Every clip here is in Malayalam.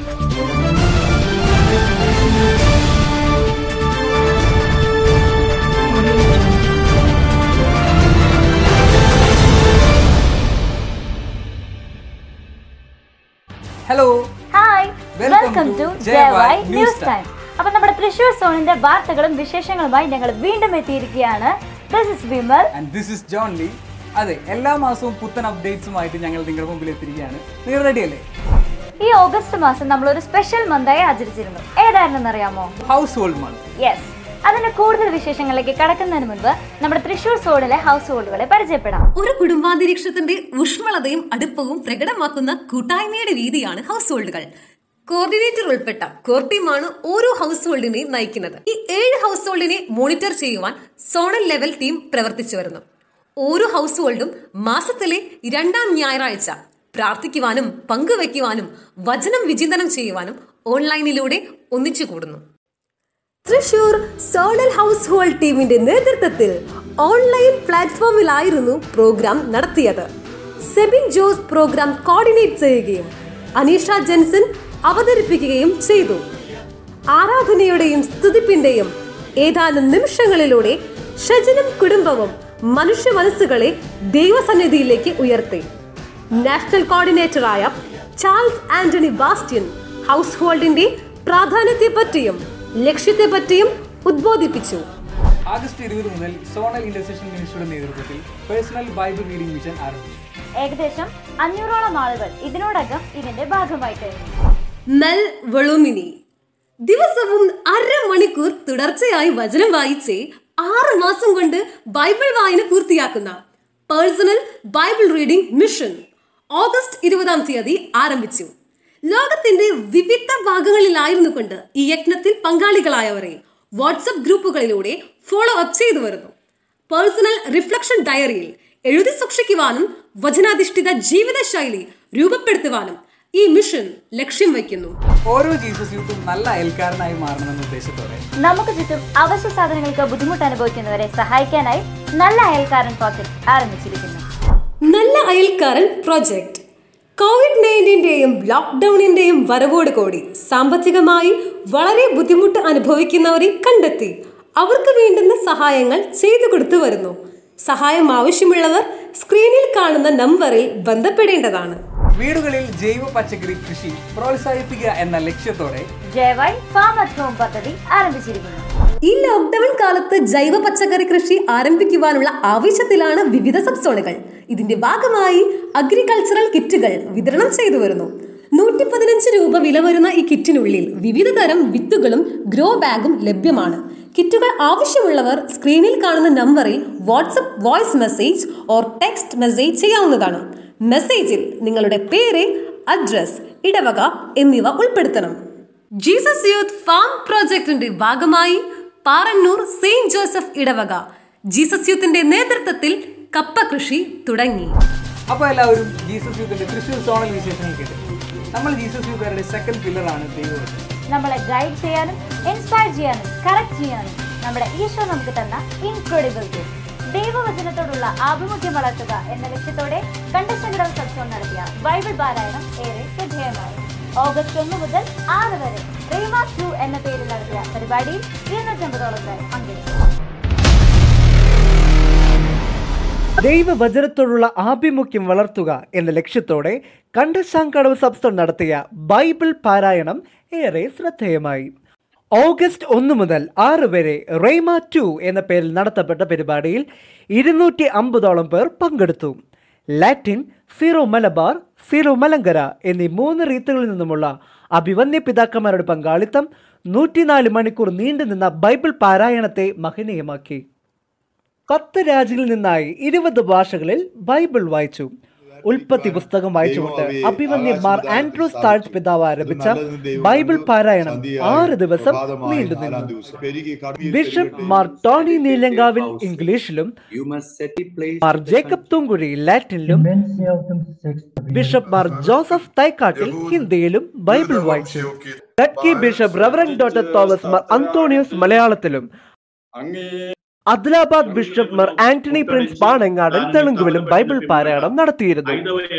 Hello hi Welcome welcome to to JY J Y News news Time. Time അപ്പൊ നമ്മുടെ തൃശ്ശൂർ സോണിന്റെ വാർത്തകളും വിശേഷങ്ങളുമായി ഞങ്ങൾ വീണ്ടും എത്തിയിരിക്കുകയാണ് this is Vimal and this is John Lee അതെ എല്ലാ മാസവും പുത്തൻ അപ്ഡേറ്റ്സുമായിട്ട് ഞങ്ങൾ നിങ്ങളുടെ മുമ്പിൽ എത്തിയിരിക്കുകയാണ് നിങ്ങൾ റെഡി അല്ലേ ഈ ഓഗസ്റ്റ് മാസം നമ്മൾ ഒരു സ്പെഷ്യൽ മന്തായി ആചരിച്ചിരുന്നു ഏതായിരുന്നെന്ന് അറിയാമോ ഹൗസ് ഹോൾഡ് മന്ത് യെസ് അതിന്റെ കൂടുതൽ വിശേഷങ്ങളിലേക്ക് കടക്കുന്നതിന് മുൻപ് നമ്മുടെ തൃശ്ശൂർ സോണിലെ ഹൗസ് ഹോൾഡുകളെ പരിചയപ്പെടാം ഒരു കുടുംബാന്തരീക്ഷത്തിന്റെ ഊഷ്മളതയും അടുപ്പവും പ്രകടമാക്കുന്ന കൂട്ടായ്മയുടെ രീതിയാണ് ഹൗസ് ഹോൾഡുകൾ കോർഡിനേറ്റർ ഉൾപ്പെട്ട കോർ ടീമാണ് ഓരോ ഹൗസ് ഹോൾഡിനെയും നയിക്കുന്നത് ഈ ഏഴ് ഹൗസ് ഹോൾഡിനെ മോണിറ്റർ ചെയ്യുവാൻ സോണൽ ലെവൽ ടീം പ്രവർത്തിച്ചു വരുന്നു ഓരോ ഹൗസ് ഹോൾഡും മാസത്തിലെ രണ്ടാം ഞായറാഴ്ച പ്രാർത്ഥിക്കുവാനും പങ്കുവെക്കുവാനും വചനം വിചിന്തനം ചെയ്യുവാനും ഓൺലൈനിലൂടെ ഒന്നിച്ചു കൂടുന്നു തൃശൂർ സോണൽ ഹൗസ് ഹോൾഡ് ടീമിന്റെ നേതൃത്വത്തിൽ ഓൺലൈൻ പ്ലാറ്റ്ഫോമിലായിരുന്നു പ്രോഗ്രാം നടത്തിയത് സെബിൻ ജോസ് പ്രോഗ്രാം കോർഡിനേറ്റ് ചെയ്യുകയും അനീഷ ജെൻസൺ അവതരിപ്പിക്കുകയും ചെയ്തു ആരാധനയുടെയും സ്തുതിപ്പിന്റെയും ഏതാനും നിമിഷങ്ങളിലൂടെ ഷജനും കുടുംബവും മനുഷ്യ മനസ്സുകളെ ദൈവസന്നിധിയിലേക്ക് ഉയർത്തി നാഷണൽ കോർഡിനേറ്ററായ ചാൾസ് ആന്റണി ബാസ്റ്റ്യൻ ഹൗസ് ഹോൾഡിന്റെ പ്രാധാന്യത്തെപ്പറ്റിയും ലക്ഷ്യത്തെപ്പറ്റിയും ഉദ്ബോധിപ്പിച്ചു ആഗസ്റ്റ് ഇരുപത് മുതൽ സോണൽ ഇന്റർസെഷൻ മിനിസ്റ്ററുടെ നേതൃത്വത്തിൽ പേഴ്സണൽ ബൈബിൾ റീഡിംഗ് മിഷൻ ആരംഭിച്ചു ഏകദേശം അഞ്ഞൂറോളം ആളുകൾ ഇതിനോടകം ഇതിന്റെ ഭാഗമായി കഴിഞ്ഞു മെൽ വെളുമിനി ദിവസവും അരമണിക്കൂർ തുടർച്ചയായി വചനം വായിച്ച് ആറ് മാസം കൊണ്ട് ബൈബിൾ വായന പൂർത്തിയാക്കുന്ന personal Bible reading mission August ഇരുപതാം തീയതി ആരംഭിച്ചു ലോകത്തിന്റെ വിവിധ ഭാഗങ്ങളിലായിരുന്നു കൊണ്ട് ഈ യജ്ഞത്തിൽ പങ്കാളികളായവരെ വാട്സപ്പ് ഗ്രൂപ്പുകളിലൂടെ ഫോളോ അപ്പ് ചെയ്തു വരുന്നു പേഴ്സണൽ റിഫ്ലക്ഷൻ ഡയറിയിൽ എഴുതി സൂക്ഷിക്കുവാനും വചനാധിഷ്ഠിത ജീവിതശൈലി രൂപപ്പെടുത്തുവാനും ഈ മിഷൻ ലക്ഷ്യം വയ്ക്കുന്നു ഓരോ ജീസസ് യൂത്തും നല്ല അയൽക്കാരനായി മാറണമെന്ന ഉദ്ദേശത്തോടെ നമുക്ക് ചുറ്റും അവശ്യ സാധനങ്ങൾക്ക് ബുദ്ധിമുട്ട് അനുഭവിക്കുന്നവരെ സഹായിക്കാനായി നല്ല അയൽക്കാരൻ പ്രോജക്ട് ആരംഭിച്ചിരിക്കുന്നു നല്ല അയൽക്കാരൻ പ്രോജക്റ്റ് കോവിഡ് നയൻറ്റീൻ്റെയും ലോക്ക്ഡൌണിൻ്റെയും വരവോട് കൂടി സാമ്പത്തികമായി വളരെ ബുദ്ധിമുട്ട് അനുഭവിക്കുന്നവരെ കണ്ടെത്തി അവർക്ക് വേണ്ടുന്ന സഹായങ്ങൾ ചെയ്തു കൊടുത്തു വരുന്നു സഹായം ആവശ്യമുള്ളവർ സ്ക്രീനിൽ കാണുന്ന നമ്പറിൽ ബന്ധപ്പെടേണ്ടതാണ് വീടുകളിൽ ജൈവ പച്ചക്കറി കൃഷി പ്രോത്സാഹിപ്പിക്കുക എന്ന ലക്ഷ്യത്തോടെ ജയവായ് ഫാം അറ്റ് ഹോം പദ്ധതി ആരംഭിച്ചിരിക്കുന്നു ഈ ലോക്ക്ഡൌൺ കാലത്ത് ജൈവ പച്ചക്കറി കൃഷി ആരംഭിക്കുവാനുള്ള ആവശ്യത്തിലാണ് വിവിധ സബ് സോണുകൾ ഇതിന്റെ ഭാഗമായി അഗ്രികൾച്ചറൽ കിറ്റുകൾ വിതരണം ചെയ്തു വരുന്നു നൂറ്റി പതിനഞ്ച് രൂപ വില വരുന്ന ഈ കിറ്റിനുള്ളിൽ വിവിധ തരം വിത്തുകളും ഗ്രോ ബാഗും ലഭ്യമാണ് കിറ്റുകൾ ആവശ്യമുള്ളവർ സ്ക്രീനിൽ കാണുന്ന നമ്പറിൽ WhatsApp voice message or text message ചെയ്യാവുന്നതാണ് മെസ്സേജിൽ നിങ്ങളുടെ പേര് അഡ്രസ് ഇടവക എന്നിവ ഉൾപ്പെടുത്തണം ജീസസ് യൂത്ത് ഫാം പ്രോജക്ടിന്റെ ഭാഗമായി പാറന്നൂർ സെയിന്റ് ജോസഫ് ഇടവക ജീസസ് യൂത്തിന്റെ നേതൃത്വത്തിൽ കപ്പ കൃഷി തുടങ്ങി അപ്പോൾ എല്ലാവരും ജീസസ് യൂത്തിന്റെ തൃശ്ശൂർ സോണൽ വിശേഷങ്ങൾ കേട്ടു നമ്മൾ ജീസസ് യൂത്തുകാരുടെ സെക്കൻഡ് പില്ലറാണ് ദൈവവചനം നമ്മളെ ഗൈഡ് ചെയ്യാനും ഇൻസ്പയർ ചെയ്യാനും കറക്റ്റ് ചെയ്യാനും നമ്മുടെ ഈശോ നമുക്ക് തന്ന ഇൻക്രെഡിബിൾ ഗിഫ്റ്റ് ദൈവവചനത്തോടുള്ള ആഭിമുഖ്യം വളർത്തുക എന്ന ലക്ഷ്യത്തോടെ കണ്ടശങ്കടൽ സത്സവം നടത്തിയ ബൈബിൾ പാരായണം ഏറെ ശ്രദ്ധേയമായി ഓഗസ്റ്റ് ഒന്ന് മുതൽ ആറ് വരെ റീമ ക്യൂ എന്ന പേരിൽ നടത്തിയ പരിപാടിയിൽ ഇരുന്നൂറ്റമ്പതോളം പേർ പങ്കെടുത്തു ദൈവവചനത്തോടുള്ള ആഭിമുഖ്യം വളർത്തുക എന്ന ലക്ഷ്യത്തോടെ കണ്ടശാങ്കടവ് സബ്സ്റ്റോൺ നടത്തിയ ബൈബിൾ പാരായണം ഏറെ ശ്രദ്ധേയമായി ഓഗസ്റ്റ് ഒന്ന് മുതൽ ആറ് വരെ റെയ്മ ടു എന്ന പേരിൽ നടത്തപ്പെട്ട പരിപാടിയിൽ ഇരുന്നൂറ്റി അമ്പതോളം പേർ പങ്കെടുത്തു Latin Syro Malabar Syro Malankara എന്നീ മൂന്ന് റീത്തുകളിൽ നിന്നുമുള്ള അഭിവന്യ പിതാക്കന്മാരുടെ പങ്കാളിത്തം നൂറ്റിനാല് മണിക്കൂർ നീണ്ടുനിന്ന ബൈബിൾ പാരായണത്തെ മഹനീയമാക്കി പത്ത് രാജ്യങ്ങളിൽ നിന്നായി ഇരുപത് ഭാഷകളിൽ ബൈബിൾ വായിച്ചു ഉൽപ്പത്തി പുസ്തകം വായിച്ചുകൊണ്ട് അഭിവന്യന്മാർ ആൻഡ്രൂസ് താഴ്ച പിതാവ് ആരംഭിച്ച ബൈബിൾ പാരായണം ആറ് ദിവസം നീണ്ടുനിന്നു ബിഷപ്പ് മാർ ടോണി നീലങ്കാവിൽ ഇംഗ്ലീഷിലും മാർ ജേക്കബ് തുങ്കുഴി ലാറ്റിനിലും ബിഷപ്പ് മാർ ജോസഫ് തൈക്കാട്ടിൽ ഹിന്ദിയിലും ബൈബിൾ വായിച്ചു Turkey bishop reverend doctor Thomas Mar Anthonios മലയാളത്തിലും Adilabad bishop Mar Antony Prince Panangadan തെലുങ്കുവിലും ബൈബിൾ പാരായണം നടത്തിയിരുന്നു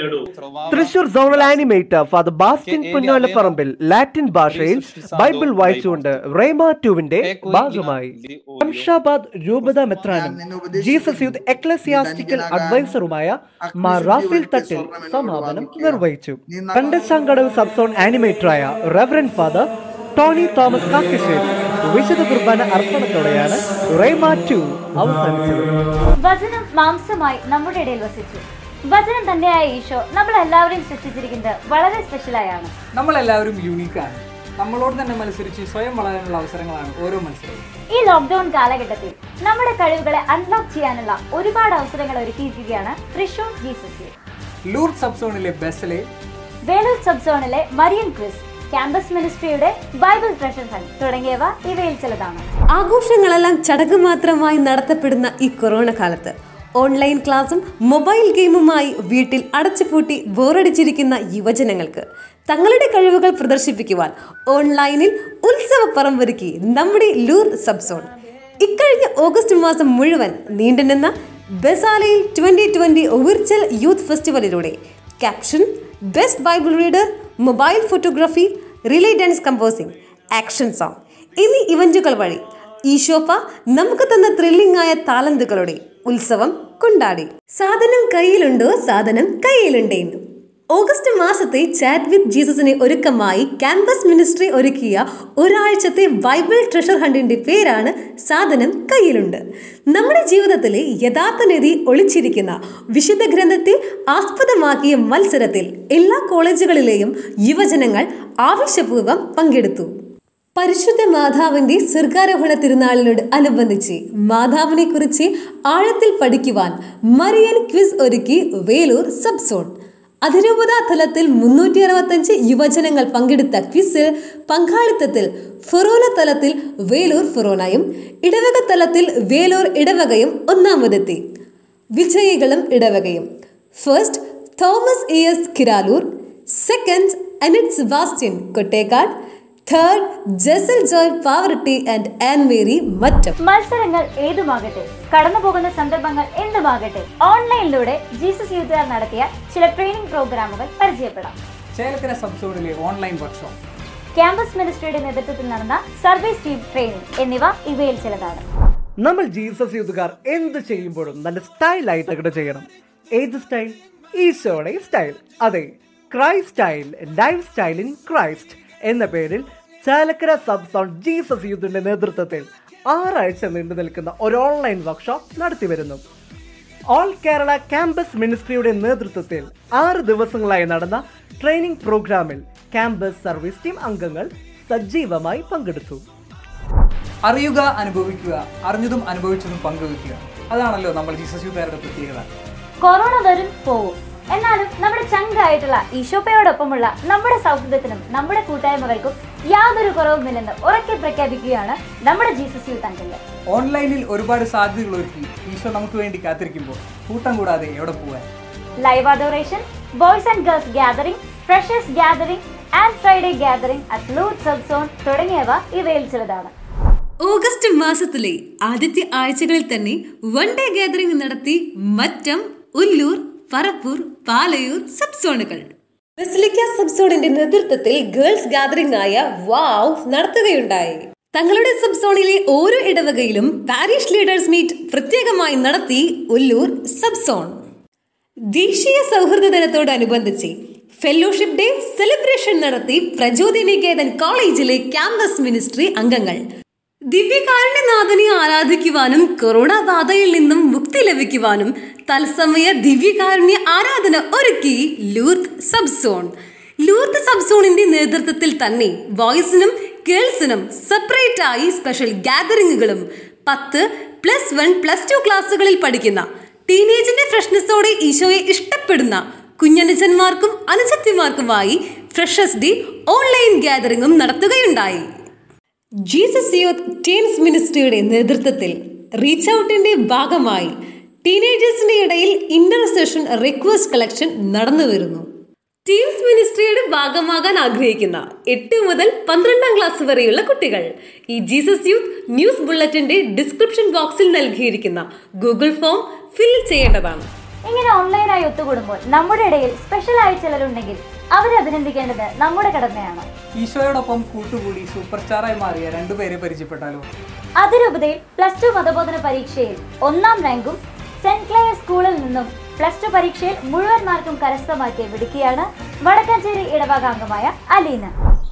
Thrissur zonal animator father Bastin Punnolaparambil Latin ഭാഷയിൽ ബൈബിൾ വായിച്ചുകൊണ്ട് റേമ ടുവിന്റെ ഭാഗമായി ശംഷാബാദ് രൂപത മെത്രാനും ജീസസ് യൂത്ത് എക്ലസിയാസ്റ്റിക്കൽ അഡ്വൈസറുമായ മാർ റാഫേൽ തട്ടിൽ സമാപനം നിർവഹിച്ചു കണ്ടശാങ്കടവ് സബ്സോൺ ആനിമേറ്ററായ reverend father Tony Thomas Kakkassery വിശുദ്ധ കുർബാന അർപ്പണത്തോടെയാണ് റേമ ടു അവസാനിച്ചത് വചനം മാംസമായി നമ്മുടെ ഇടയിൽ വസിച്ചു വചനം തന്നെയായ ഈശോ നമ്മളെല്ലാവരെയും സൃഷ്ടിച്ചിരിക്കുന്നത് വളരെ സ്പെഷ്യലായാണ് നമ്മളെല്ലാവരും യൂണീക്കാണ് നമ്മളോട് തന്നെ മത്സരിച്ച് സ്വയം വളരാനുള്ള അവസരങ്ങളാണ് ഓരോ മത്സരവും ഈ ലോക്ക്ഡൌൺ കാലഘട്ടത്തിൽ നമ്മുടെ കഴിവുകളെ അൺലോക്ക് ചെയ്യാനുള്ള ഒരുപാട് അവസരങ്ങൾ ഒരുക്കിയിരിക്കുകയാണ് Thrissur Jesus youth. Lourdes sub സോണിലെ ബെസലെ വേലൂർ സബ് സോണിലെ മരിയൻ ക്രിസ് ക്യാമ്പസ് മിനിസ്ട്രിയുടെ ബൈബിൾ ട്രഷർ ഫണ്ട് തുടങ്ങിയവ ഇവയിൽ ചിലതാണ് ആഘോഷങ്ങളെല്ലാം ചടങ്ങ് മാത്രമായി നടത്തപ്പെടുന്ന ഈ കൊറോണ കാലത്ത് ഓൺലൈൻ ക്ലാസും മൊബൈൽ ഗെയിമുമായി വീട്ടിൽ അടച്ചുപൂട്ടി ബോറടിച്ചിരിക്കുന്ന യുവജനങ്ങൾക്ക് തങ്ങളുടെ കഴിവുകൾ പ്രദർശിപ്പിക്കുവാൻ ഓൺലൈനിൽ ഉത്സവ പറമ്പൊരുക്കി നമ്മുടെ ലൂർ സബ്സോൺ ഇക്കഴിഞ്ഞ ഓഗസ്റ്റ് മാസം മുഴുവൻ നീണ്ടുനിന്ന ബസാലയിൽ ട്വന്റി ട്വന്റി വിർച്വൽ യൂത്ത് ഫെസ്റ്റിവലിലൂടെ caption best Bible reader mobile photography relay dance composing action song എന്നീ ഇവന്റുകൾ വഴി ഈശോപ്പ നമുക്ക് തന്ന ത്രില്ലിംഗ് ആയ താലന്തുകളുടെ ഉത്സവം കൊണ്ടാടി സാധനം കയ്യിലുണ്ടോ സാധനം കയ്യിലുണ്ടേന്ന് ഓഗസ്റ്റ് മാസത്തെ ചാറ്റ് വിത്ത് ജീസസിനെ ഒരുക്കമായി ക്യാമ്പസ് മിനിസ്ട്രി ഒരുക്കിയ ഒരാഴ്ചത്തെ ബൈബിൾ ട്രഷർ ഹണ്ടിന്റെ പേരാണ് സാധനം കയ്യിലുണ്ട് നമ്മുടെ ജീവിതത്തിലെ യഥാർത്ഥ നിധി ഒളിച്ചിരിക്കുന്ന വിശുദ്ധ ഗ്രന്ഥത്തെ ആസ്പദമാക്കിയ മത്സരത്തിൽ എല്ലാ കോളേജുകളിലെയും യുവജനങ്ങൾ ആവശ്യപൂർവ്വം പങ്കെടുത്തു പരിശുദ്ധ മാതാവിന്റെ സ്വർഗാരോഹണ തിരുനാളിനോട് അനുബന്ധിച്ച് മാതാവിനെ കുറിച്ച് ആഴത്തിൽ പഠിക്കുവാൻ മറിയൻ ക്വിസ് ഒരുക്കി വേലൂർ സബ് സോൺ അതിരൂപതാ തലത്തിൽ മുന്നൂറ്റി അറുപത്തഞ്ച് യുവജനങ്ങൾ പങ്കെടുത്ത ക്വിസിൽ പങ്കാളിത്തത്തിൽ ഫൊറോന തലത്തിൽ വേലൂർ ഫൊറോനയും ഇടവക തലത്തിൽ വേലൂർ ഇടവകയും ഒന്നാമതെത്തി വിജയികളും ഇടവകയും first Thomas A S Kiraloor second Anith Sebastian Kottekkad third Jasel Joy Pavaratty and Ann Mary Mattam മത്സരങ്ങൾ ഏതുമാകട്ടെ കടന്നു പോകുന്ന സന്ദർഭങ്ങൾ എന്തുമാകട്ടെ ഓൺലൈനിലൂടെ ജീസസ് യൂത്തുകാർ നടത്തിയ ചില ട്രെയിനിങ് പ്രോഗ്രാമുകൾ പരിചയപ്പെടാം ചേലക്കര സബ് സോണിലെ ഓൺലൈൻ വർക്ക്ഷോപ്പ് ക്യാമ്പസ് മിനിസ്ട്രിയുടെ നേതൃത്വത്തിൽ നടന്ന സർവീസ് ടീം ട്രെയിനിങ് എന്നിവ ഇവയിൽ ചിലതാണ് നമ്മൾ ജീസസ് യൂത്തുകാർ എന്ത് ചെയ്യുമ്പോഴും നല്ല സ്റ്റൈലായിട്ട് അങ്ങോട്ട് ചെയ്യണം ഏത് സ്റ്റൈൽ ഈശോയുടെ സ്റ്റൈൽ അതെ Christ style life style in Christ എന്ന പേരിൽ ചാലക്കര സബ് സോൺ ജീസസ് യൂത്തിന്റെ നേതൃത്വത്തിൽ ആറാഴ്ച നീണ്ടു നിൽക്കുന്ന ഒരു ഓൺലൈൻ വർക്ക്ഷോപ്പ് നടത്തി വരുന്നു ഓൾ കേരള ക്യാമ്പസ് മിനിസ്ട്രിയുടെ നേതൃത്വത്തിൽ ആറ് ദിവസങ്ങളായി നടന്ന ട്രെയിനിങ് പ്രോഗ്രാമിൽ ക്യാമ്പസ് സർവീസ് ടീം അംഗങ്ങൾ സജീവമായി പങ്കെടുത്തു അറിയുക അനുഭവിക്കുക അറിഞ്ഞതും അനുഭവിച്ചതും പങ്കുവയ്ക്കുക അതാണല്ലോ നമ്മൾ ജീസസ് യൂത്തുകാരുടെ പ്രത്യേകത കൊറോണ വരും പോവും എന്നാലും നമ്മുടെ ചങ്കായിട്ടുള്ള ഈശോപ്പയോടൊപ്പമുള്ള നമ്മുടെ സൗഹൃദത്തിനും നമ്മുടെ കൂട്ടായ്മകൾക്കും യാതൊരു കുറവുമില്ലെന്ന് ഉറക്കെ പ്രഖ്യാപിക്കുകയാണ് നമ്മുടെ ജീസസ് യൂത്ത് അംഗങ്ങൾ ഓൺലൈനിൽ ഒരുപാട് സാധ്യതകൾ ഒരുക്കി ഈശോ നമുക്ക് വേണ്ടി കാത്തിരിക്കുമ്പോൾ കൂട്ടം കൂടാതെ എവിടെ പോകാൻ live adoration boys and girls gathering freshers gathering and Friday gathering at Lourdes sub zone തുടങ്ങിയവ ഇവയിൽ ചിലതാണ് ഓഗസ്റ്റ് മാസത്തിലെ ആദ്യത്തെ ആഴ്ചകളിൽ തന്നെ വൺ ഡേ ഗാദറിംഗ് നടത്തി മറ്റം ഉല്ലൂർ പറപ്പൂർ പാലയൂർ സബ് സോണുകൾ ബസിലിക്ക സബ് സോണിന്റെ നേതൃത്വത്തിൽ ഗേൾസ് ഗാദറിംഗ് ആയ വാവ് നടത്തുകയുണ്ടായി തങ്ങളുടെ സബ് സോണിലെ ഓരോ ഇടവകയിലും പാരിഷ് ലീഡേഴ്സ് മീറ്റ് പ്രത്യേകമായി നടത്തി ഉല്ലൂർ സബ് സോൺ ദേശീയ സൗഹൃദ ദിനത്തോടനുബന്ധിച്ച് ഫെലോഷിപ്പ് ഡേ സെലിബ്രേഷൻ നടത്തി പ്രചോദി നികേതൻ കോളേജിലെ ക്യാമ്പസ് മിനിസ്ട്രി അംഗങ്ങൾ ദിവ്യകാരുണ്യനാഥനെ ആരാധിക്കുവാനും കൊറോണ ബാധയിൽ നിന്നും മുക്തി ലഭിക്കുവാനും തത്സമയ ദിവ്യകാരുണ്യ ആരാധന ഒരുക്കി Lourdes sub zone Lourdes sub സോണിന്റെ നേതൃത്വത്തിൽ തന്നെ ബോയ്സിനും ഗേൾസിനും സെപ്പറേറ്റ് ആയി സ്പെഷ്യൽ ഗാദറിങ്ങുകളും പത്ത് പ്ലസ് വൺ പ്ലസ് ടു ക്ലാസ്സുകളിൽ പഠിക്കുന്ന ടീനേജിന്റെ ഫ്രഷ്നെസ്സോടെ ഈശോയെ ഇഷ്ടപ്പെടുന്ന കുഞ്ഞനുജന്മാർക്കും അനുജത്തിമാർക്കുമായി ഫ്രഷസ് ഡേ ഓൺലൈൻ ഗാദറിംഗും നടത്തുകയുണ്ടായി ജീസസ് യൂത്ത് ടീൻസ് മിനിസ്ട്രിയുടെ നേതൃത്വത്തിൽ റീച്ച് ഔട്ടിന്റെ ഭാഗമായി ടീനേജേഴ്സിന്റെ ഇടയിൽ ഇന്റർസെഷൻ റിക്വസ്റ്റ് കളക്ഷൻ നടന്നു വരുന്നു ടീംസ് മിനിസ്ട്രിയുടെ ഭാഗമാകാൻ ആഗ്രഹിക്കുന്ന എട്ട് മുതൽ പന്ത്രണ്ടാം ക്ലാസ് വരെയുള്ള കുട്ടികൾ ഈ ജീസസ് യൂത്ത് ന്യൂസ് ബുള്ളറ്റിന്റെ ഡിസ്ക്രിപ്ഷൻ ബോക്സിൽ നൽകിയിരിക്കുന്ന ഗൂഗിൾ ഫോം ഫിൽ ചെയ്യേണ്ടതാണ് ഇങ്ങനെ ഓൺലൈനായി ഒത്തുകൂടുമ്പോൾ നമ്മുടെ ഇടയിൽ സ്പെഷ്യലായി ചിലരുണ്ടെങ്കിൽ അവരെ അഭിനന്ദിക്കേണ്ടത് നമ്മുടെ കടമയാണ് ഈശോയോടൊപ്പം കൂട്ടുകൂടി സൂപ്പർ സ്റ്റാറായി മാറിയ രണ്ടുപേരെ പരിചയപ്പെട്ടാലോ അതിരൂപതയിൽ പ്ലസ് ടു മതബോധന പരീക്ഷയിൽ ഒന്നാം റാങ്കും സെന്റ് ക്ലെയർ സ്കൂളിൽ നിന്നും പ്ലസ് ടു പരീക്ഷയിൽ മുഴുവൻ മാർക്കും കരസ്ഥമാക്കിയ മിടുക്കിയാണ് വടക്കാഞ്ചേരി ഇടവകാംഗമായ അലീന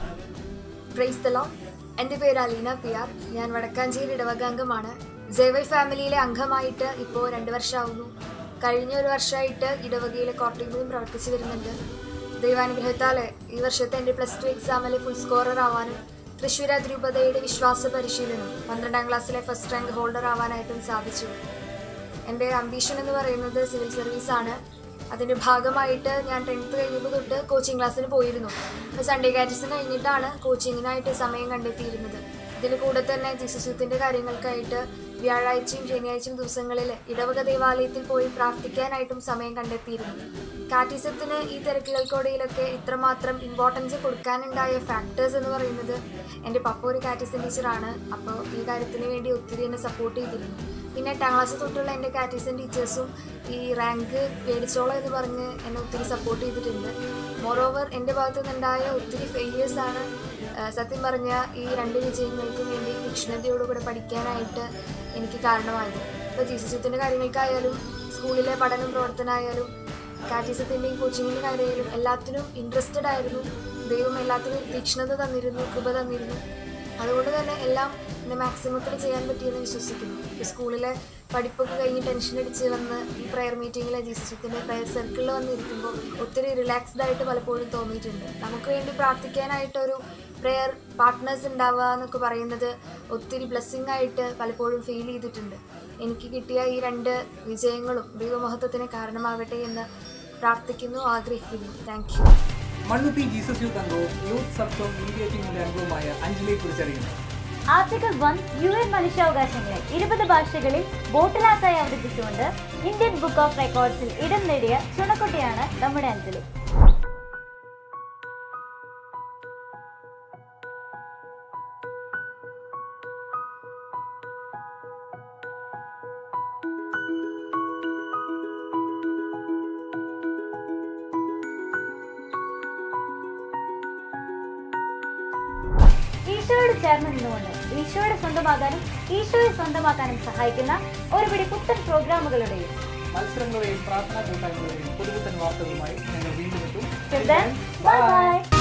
പ്രൈസ് ദ ലോർഡ് എൻ്റെ പേര് അലീന പി ആർ ഞാൻ വടക്കാഞ്ചേരി ഇടവകാംഗമാണ് ജൈവൈ ഫാമിലിയിലെ അംഗമായിട്ട് ഇപ്പോൾ രണ്ട് വർഷമാവുന്നു കഴിഞ്ഞ ഒരു വർഷമായിട്ട് ഇടവകയിലെ കോർട്ടിംഗിലും പ്രവർത്തിച്ചു വരുന്നുണ്ട് ദൈവാനുഗ്രഹത്താൽ ഈ വർഷത്തെ എൻ്റെ പ്ലസ് ടു എക്സാമിൽ ഫുൾ സ്കോറർ ആവാനും തൃശ്ശൂർ അതിരൂപതയുടെ വിശ്വാസ പരിശീലനം പന്ത്രണ്ടാം ക്ലാസ്സിലെ ഫസ്റ്റ് റാങ്ക് ഹോൾഡർ ആവാനായിട്ടും സാധിച്ചു എൻ്റെ അംബീഷൻ എന്ന് പറയുന്നത് സിവിൽ സർവീസ് ആണ് അതിൻ്റെ ഭാഗമായിട്ട് ഞാൻ ടെൻത്ത് കഴിഞ്ഞപ്പോൾ തൊട്ട് കോച്ചിങ് ക്ലാസ്സിന് പോയിരുന്നു അപ്പോൾ സൺഡേ കാറ്റസിന് കഴിഞ്ഞിട്ടാണ് കോച്ചിങ്ങിനായിട്ട് സമയം കണ്ടെത്തിയിരുന്നത് ഇതിന് കൂടെ തന്നെ ജീസസ് യൂത്തിൻ്റെ കാര്യങ്ങൾക്കായിട്ട് വ്യാഴാഴ്ചയും ശനിയാഴ്ചയും ദിവസങ്ങളിൽ ഇടവക ദേവാലയത്തിൽ പോയി പ്രാർത്ഥിക്കാനായിട്ടും സമയം കണ്ടെത്തിയിരുന്നു കാറ്റിസത്തിന് ഈ തിരക്കുകൾക്കിടയിലൊക്കെ ഇത്രമാത്രം ഇമ്പോർട്ടൻസ് കൊടുക്കാനുണ്ടായ ഫാക്ടേഴ്സ് എന്ന് പറയുന്നത് എൻ്റെ പപ്പ ഒരു കാറ്റിസം ടീച്ചറാണ് അപ്പോൾ ഈ കാര്യത്തിന് വേണ്ടി ഒത്തിരി എന്നെ സപ്പോർട്ട് ചെയ്തിരുന്നു പിന്നെ എട്ടാം ക്ലാസ് തൊട്ടുള്ള എൻ്റെ കാറ്റിസം ടീച്ചേഴ്സും ഈ റാങ്ക് മേടിച്ചോളാം എന്ന് പറഞ്ഞ് എന്നെ ഒത്തിരി സപ്പോർട്ട് ചെയ്തിട്ടുണ്ട് മോറോവർ എൻ്റെ ഭാഗത്തു നിന്നുണ്ടായ ഒത്തിരി ഫെയിലിയേഴ്സാണ് സത്യം പറഞ്ഞ ഈ രണ്ട് വിജയങ്ങൾക്കും വേണ്ടി തീക്ഷ്ണതയോടുകൂടെ പഠിക്കാനായിട്ട് എനിക്ക് കാരണമായത് ഇപ്പോൾ ജീസസിത്തിൻ്റെ കാര്യങ്ങൾക്കായാലും സ്കൂളിലെ പഠനം പ്രവർത്തനമായാലും കാറ്റീസത്തിൻ്റെയും കോച്ചിങ്ങിൻ്റെ കാര്യമായാലും എല്ലാത്തിനും ഇൻട്രസ്റ്റഡ് ആയിരുന്നു ദൈവം എല്ലാത്തിനും തീക്ഷ്ണത തന്നിരുന്നു കൃപ തന്നിരുന്നു അതുകൊണ്ട് തന്നെ എല്ലാം എന്നെ മാക്സിമത്തിൽ ചെയ്യാൻ പറ്റിയെന്ന് വിശ്വസിക്കുന്നു ഈ സ്കൂളിലെ പഠിപ്പൊക്കെ കഴിഞ്ഞ് ടെൻഷൻ അടിച്ച് വന്ന് ഈ പ്രയർ മീറ്റിങ്ങിൽ ജീസസിത്തിൻ്റെ പ്രയർ സർക്കിളിൽ വന്നിരിക്കുമ്പോൾ ഒത്തിരി റിലാക്സ്ഡ് ആയിട്ട് പലപ്പോഴും തോന്നിയിട്ടുണ്ട് നമുക്ക് വേണ്ടി പ്രാർത്ഥിക്കാനായിട്ടൊരു പ്രെയർ പാർട്ട്നേഴ്സ് ഉണ്ടാവുക എന്നൊക്കെ പറയുന്നത് ഒത്തിരി ബ്ലെസ്സിങ് ആയിട്ട് പലപ്പോഴും ഫീൽ ചെയ്തിട്ടുണ്ട് എനിക്ക് കിട്ടിയ ഈ രണ്ട് വിജയങ്ങളും ദൈവമഹത്വത്തിന് കാരണമാകട്ടെ എന്ന് പ്രാർത്ഥിക്കുന്നു ആഗ്രഹിക്കുന്നു thank you Mannuthy Jesus youth അംഗവും യൂത്ത് സബ്സോൺ മീഡിയ ടീമിന്റെ അംഗവുമായ അഞ്ജലിയെ കുറിച്ചറിയുന്നു ആർട്ടിക്കിൾ വൺ യു എൻ മനുഷ്യാവകാശങ്ങളെ ഇരുപത് ഭാഷകളിൽ ബോട്ടിലാക്കായി അവതരിപ്പിച്ചുകൊണ്ട് ഇന്ത്യൻ ബുക്ക് ഓഫ് റെക്കോർഡ്സിൽ ഇടം നേടിയ ചുണക്കുട്ടിയാണ് നമ്മുടെ അഞ്ജലി ഈശോയോട് ചേർന്ന് നിന്നുകൊണ്ട് ഈശോയുടെ സ്വന്തമാകാനും ഈശോയെ സ്വന്തമാക്കാനും സഹായിക്കുന്ന ഒരു പിടി പുത്തൻ പ്രോഗ്രാമുകളുടെയും മത്സരങ്ങളുടെയും പ്രാർത്ഥനാ കൂട്ടായ്മകളുടെയും പുതുപുത്തൻ വാർത്തകളുമായി ഞങ്ങൾ വീണ്ടും എത്തും ബൈ ബൈ